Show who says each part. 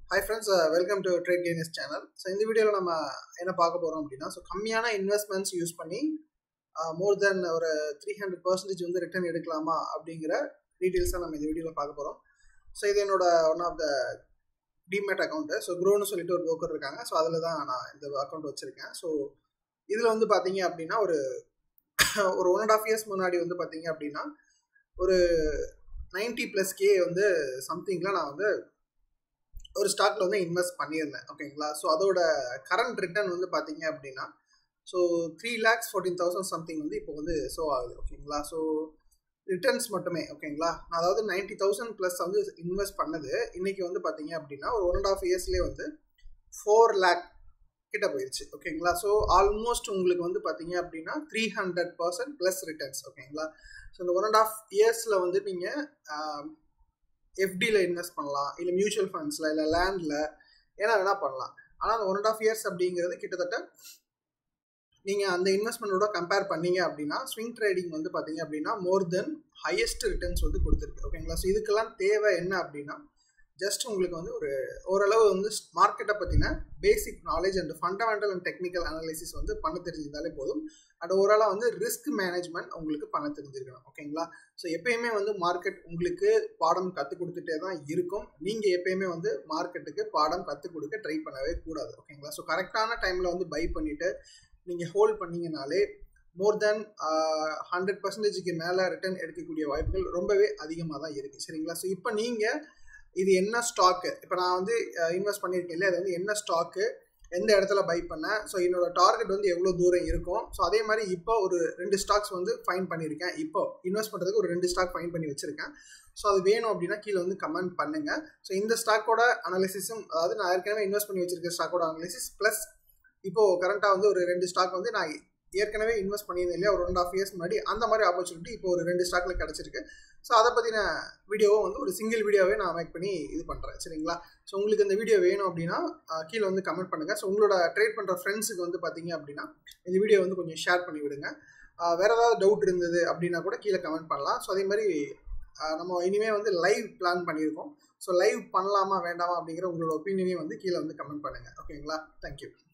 Speaker 1: hi friends welcome to trade gainers channel so இந்த வீடியோவில் நம்ம என்ன பார்க்க போகிறோம் அப்படின்னா ஸோ கம்மியான இன்வெஸ்ட்மெண்ட்ஸ் யூஸ் பண்ணி மோர் தென் ஒரு த்ரீ ஹண்ட்ரட் பர்சன்டேஜ் வந்து ரிட்டர்ன் எடுக்கலாமா அப்படிங்கிற டீட்டெயில்ஸாக நம்ம இந்த வீடியோவில் பார்க்க போகிறோம் ஸோ இது என்னோட one of the demat account so க்ரோன்னு சொல்லிட்டு ஒரு broker இருக்காங்க ஸோ அதில் தான் நான் இந்த அக்கௌண்ட் வச்சுருக்கேன் ஸோ இதில் வந்து பார்த்தீங்க அப்படின்னா ஒரு ஒரு ஒன் அண்ட் ஆஃப் இயர்ஸ் முன்னாடி வந்து பார்த்தீங்க அப்படின்னா ஒரு நைன்ட்டி ப்ளஸ் கே வந்து சம்திங்கில் நான் வந்து ஒரு ஸ்டாக்ல வந்து இன்வெஸ்ட் பண்ணியிருந்தேன் ஓகேங்களா ஸோ அதோட கரண்ட் ரிட்டர்ன் வந்து பார்த்தீங்க அப்படின்னா so three lakhs fourteen thousand something வந்து இப்போ வந்து ஷோ ஆகுது ஓகேங்களா ஸோ ரிட்டர்ன்ஸ் மட்டுமே ஓகேங்களா நான் அதாவது நைன்ட்டி தௌசண்ட் ப்ளஸ் வந்து இன்வெஸ்ட் பண்ணது இன்னைக்கு வந்து பார்த்தீங்க அப்படின்னா ஒரு ஒன் அண்ட் ஆஃப் இயர்ஸ்லேயே வந்து ஃபோர் லேக் கிட்ட போயிடுச்சு ஓகேங்களா ஸோ ஆல்மோஸ்ட் உங்களுக்கு வந்து பார்த்தீங்க அப்படின்னா three hundred percent plus returns ஓகேங்களா ஸோ இந்த ஒன் அண்ட் ஆஃப் இயர்ஸில் வந்து நீங்கள் எஃப்டியில் இன்வெஸ்ட் பண்ணலாம் இல்லை மியூச்சுவல் ஃபண்ட்ஸில் இல்லை லேண்டில் ஏன்னா வேணால் பண்ணலாம் ஆனால் அந்த ஒன் அண்ட் ஆஃப் இயர்ஸ் அப்படிங்கிறது கிட்டத்தட்ட நீங்கள் அந்த இன்வெஸ்ட்மெண்ட்டோட கம்பேர் பண்ணீங்க அப்படின்னா ஸ்விங் ட்ரேடிங் வந்து பார்த்தீங்க அப்படின்னா மோர் தென் ஹையஸ்ட் ரிட்டர்ன்ஸ் வந்து கொடுத்துருக்கு ஓகேங்களா ஸோ இதுக்கெல்லாம் தேவை என்ன அப்படின்னா ஜஸ்ட் உங்களுக்கு வந்து ஒரு ஓரளவு வந்து மார்க்கெட்டை பற்றின basic knowledge and fundamental and technical analysis வந்து பண்ண தெரிஞ்சிருந்தாலே போதும் அண்ட் ஓவராலாக வந்து ரிஸ்க் மேனேஜ்மெண்ட் உங்களுக்கு பண்ண தெரிஞ்சிருக்கணும் ஓகேங்களா ஸோ எப்பயுமே வந்து மார்க்கெட் உங்களுக்கு பாடம் கற்றுக் கொடுத்துட்டே தான் இருக்கும் நீங்கள் எப்பயுமே வந்து மார்க்கெட்டுக்கு பாடம் கற்றுக் கொடுக்க ட்ரை பண்ணவே கூடாது ஓகேங்களா ஸோ கரெக்டான டைமில் வந்து பை பண்ணிவிட்டு நீங்கள் ஹோல்ட் பண்ணீங்கனாலே மோர் தென் ஹண்ட்ரட் பர்சன்டேஜுக்கு மேலே ரிட்டர்ன் எடுக்கக்கூடிய வாய்ப்புகள் ரொம்பவே அதிகமாக தான் இருக்குது சரிங்களா ஸோ இப்போ நீங்கள் இது என்ன ஸ்டாக்கு இப்போ நான் வந்து இன்வெஸ்ட் பண்ணியிருக்கேன் இல்லையா அது வந்து என்ன ஸ்டாக்கு எந்த இடத்துல பை பண்ணேன் ஸோ என்னோட டார்கெட் வந்து எவ்வளோ தூரம் இருக்கும் ஸோ அதே மாதிரி இப்போ ஒரு ரெண்டு ஸ்டாக்ஸ் வந்து ஃபைன் பண்ணியிருக்கேன் இப்போ இன்வெஸ்ட் பண்ணுறதுக்கு ஒரு ரெண்டு ஸ்டாக் ஃபைன் பண்ணி வச்சுருக்கேன் ஸோ அது வேணும் அப்படின்னா கீழே வந்து கமெண்ட் பண்ணுங்கள் ஸோ இந்த ஸ்டாக்கோட அனாலிசிஸும் அதாவது நான் ஏற்கனவே இன்வெஸ்ட் பண்ணி வச்சிருக்க ஸ்டாக்கோட அனாலிசிஸ் ப்ளஸ் இப்போது கரண்ட்டாக வந்து ஒரு ரெண்டு ஸ்டாக் வந்து நான் ஏற்கனவே இன்வெஸ்ட் பண்ணியிருந்தேன் இல்லையா ஒரு ஒன் ஆஃப் இயர்ஸ் முன்னாடி அந்த மாதிரி ஆப்பர்ச்சுனிட்டி இப்போ ஒரு ரெண்டு ஸ்டாக்ல கிடச்சிருக்கு ஸோ அதை பற்றின வீடியோவும் வந்து ஒரு சிங்கிள் வீடியோவே நான் மேக் பண்ணி இது பண்ணுறேன் சரிங்களா ஸோ உங்களுக்கு இந்த வீடியோ வேணும் அப்படின்னா கீழே வந்து கமெண்ட் பண்ணுங்கள் ஸோ உங்களோட ட்ரேட் பண்ணுற ஃப்ரெண்ட்ஸுக்கு வந்து பார்த்தீங்க அப்படின்னா இந்த வீடியோ வந்து கொஞ்சம் ஷேர் பண்ணி விடுங்க வேறு ஏதாவது டவுட் இருந்தது அப்படின்னா கூட கீழே கமெண்ட் பண்ணலாம் ஸோ அதே மாதிரி நம்ம இனிமேல் வந்து லைவ் பிளான் பண்ணியிருக்கோம் ஸோ லைவ் பண்ணலாமா வேண்டாமா அப்படிங்கிற உங்களோட ஒப்பீனியனே வந்து கீழே வந்து கமெண்ட் பண்ணுங்கள் ஓகேங்களா தேங்க்யூ